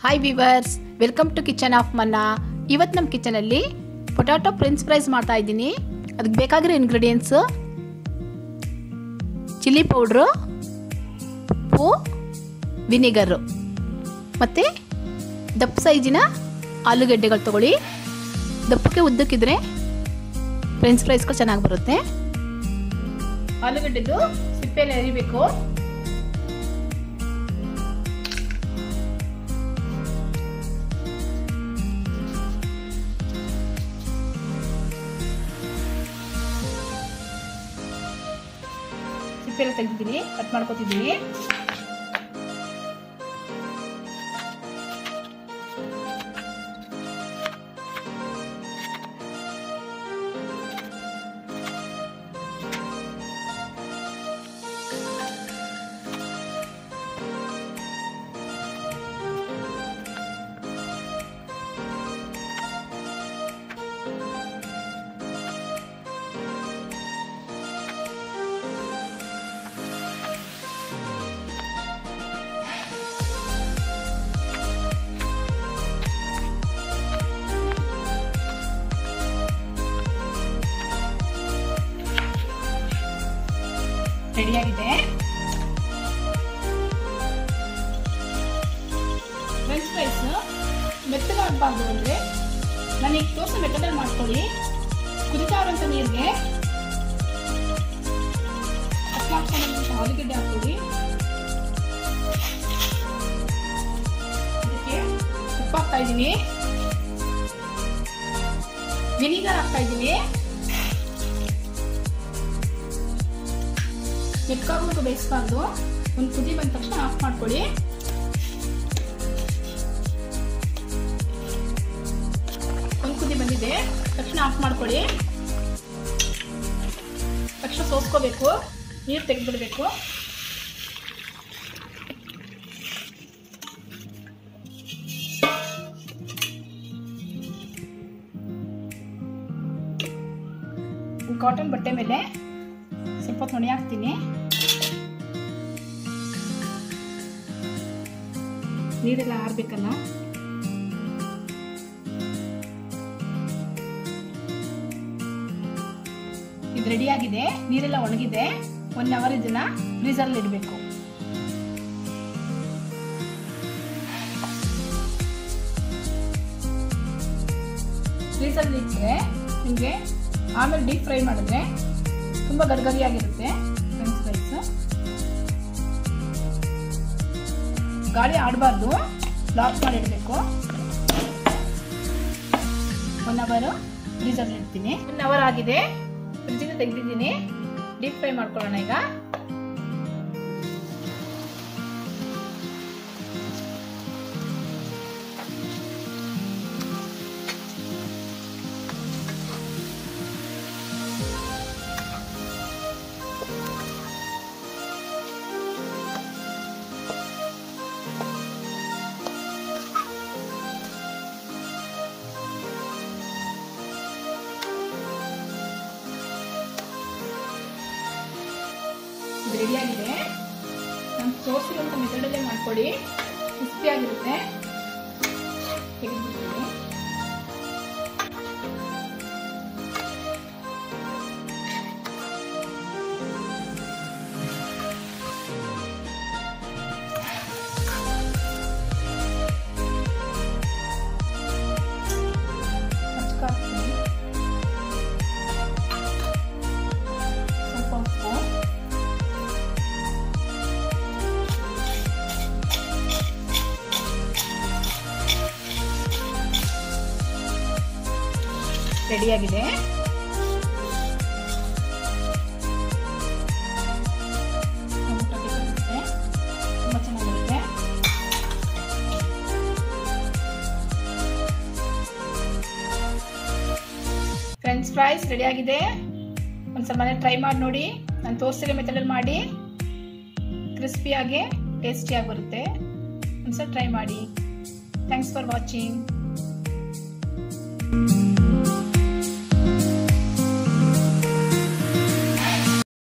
hi viewers welcome to kitchen of Manna ಇವತ್ತು ನಮ್ಮ ಕಿಚನಲ್ಲಿ potato French fries ಮಾಡ್ತಾ ಇದ್ದೀನಿ ಅದಕ್ಕೆ ಬೇಕಾಗಿರೋ ಇಂಗ್ರೀಡಿಯೆಂಟ್ಸು ಚಿಲ್ಲಿ ಪೌಡ್ರು ಉಪ್ಪು ವಿನಿಗರು ಮತ್ತು ದಪ್ಪ ಸೈಜಿನ ಆಲೂಗೆಡ್ಡೆಗಳು ತಗೊಳ್ಳಿ ದಪ್ಪಕ್ಕೆ ಉದ್ದಕ್ಕಿದ್ರೆ ಫ್ರೆಂಚ್ ಫ್ರೈಸ್ಗಳು ಚೆನ್ನಾಗಿ ಬರುತ್ತೆ ಆಲೂಗಡ್ಡೆದು ಸಿಪ್ಪೆಯಲ್ಲಿ ಎರಿಬೇಕು ಸಿಪ್ಪೆಲ್ಲ ತೆಗೆದಿದ್ದೀನಿ ಕಟ್ ಮಾಡ್ಕೊತಿದ್ದೀನಿ ರೆಡಿಯಾಗಿದೆ ಫ್ರೆಂಚ್ ಫ್ರೈಸ್ ಮೆತ್ತಗಾಗಬಾರ್ದು ಅಂದರೆ ನಾನು ಈಗ ತೋರಿಸೋ ಮೆಥಡಲ್ಲಿ ಮಾಡ್ಕೊಳ್ಳಿ ಕುದಿತಾ ಇರೋಂಥ ನೀರಿಗೆ ಕಟ್ ಮಾಡ್ಕೊಂಡಿರುವಂಥ ಆಲೂಗಡ್ಡೆ ಹಾಕೊಳ್ಳಿ ಇದಕ್ಕೆ ಉಪ್ಪು ಹಾಕ್ತಾ ಇದ್ದೀನಿ ವಿನಿಗರ್ ಹಾಕ್ತಾ ಇದ್ದೀನಿ ಮೆತ್ಕಾಗೋದು ಬೇಯಿಸ್ಬಾರ್ದು ಒಂದು ಕುದಿ ಬಂದ ತಕ್ಷಣ ಆಫ್ ಮಾಡ್ಕೊಳ್ಳಿ ಒಂದು ಕುದಿ ಬಂದಿದೆ ತಕ್ಷಣ ಆಫ್ ಮಾಡ್ಕೊಳ್ಳಿ ತಕ್ಷಣ ಸೋಸ್ಕೋಬೇಕು ನೀರು ತೆಗೆದ್ಬಿಡ್ಬೇಕು ಕಾಟನ್ ಬಟ್ಟೆ ಮೇಲೆ ಸ್ವಲ್ಪ ತೊಣೆ ಹಾಕ್ತೀನಿ ನೀರೆಲ್ಲ ಆರ್ಬೇಕಲ್ಲ ಇದು ರೆಡಿ ಆಗಿದೆ ನೀರೆಲ್ಲ ಒಣಗಿದೆ ಒನ್ ಅವರ್ ಇದನ್ನ ಫ್ರೀಸಲ್ಲಿ ಇಡಬೇಕು ಫ್ರೀಸಲ್ಲಿ ಇಟ್ಟರೆ ನಿಮಗೆ ಆಮೇಲೆ ಡೀಪ್ ಫ್ರೈ ಮಾಡಿದ್ರೆ ತುಂಬ ಗರ್ಗರಿಯಾಗಿರುತ್ತೆ ಫ್ರೆಂಚ್ ಫ್ರೈಸ್ ಗಾಳಿ ಆಡಬಾರ್ದು ಲಾಕ್ ಮಾಡಿಡಬೇಕು ಒನ್ ಅವರು ಫ್ರೀಜಲ್ಲಿ ಇಡ್ತೀನಿ ಒನ್ ಅವರ್ ಆಗಿದೆ ಫ್ರಿಜ್ಜಿಂದ ತೆಗೆದಿದ್ದೀನಿ ಡೀಪ್ ಫ್ರೈ ಮಾಡ್ಕೊಳ್ಳೋಣ ಈಗ ರೆಡಿಯಾಗಿದೆ ನಾನು ತೋರಿಸಿರುವಂಥ ಮೆಥಡಲ್ಲೇ ಮಾಡ್ಕೊಳ್ಳಿ ಕ್ರಿಸ್ಪಿಯಾಗಿರುತ್ತೆ ತೆಗೆದ್ಬಿಡ್ತೀನಿ ಸ್ವಲ್ಪ ಉಪ್ಪು ರೆಡಿಯಾಗಿದೆ ತುಂಬ ಚೆನ್ನಾಗಿರುತ್ತೆ ಫ್ರೆಂಚ್ ಫ್ರೈಸ್ ರೆಡಿಯಾಗಿದೆ ಒಂದ್ಸಲ ಮನೆ ಟ್ರೈ ಮಾಡಿ ನೋಡಿ ನಾನು ತೋರಿಸಿರೋ ಮೆಥಡಲ್ಲಿ ಮಾಡಿ ಕ್ರಿಸ್ಪಿಯಾಗಿ ಟೇಸ್ಟಿಯಾಗಿ ಬರುತ್ತೆ ಒಂದ್ಸಲ ಟ್ರೈ ಮಾಡಿ ಥ್ಯಾಂಕ್ಸ್ ಫಾರ್ ವಾಚಿಂಗ್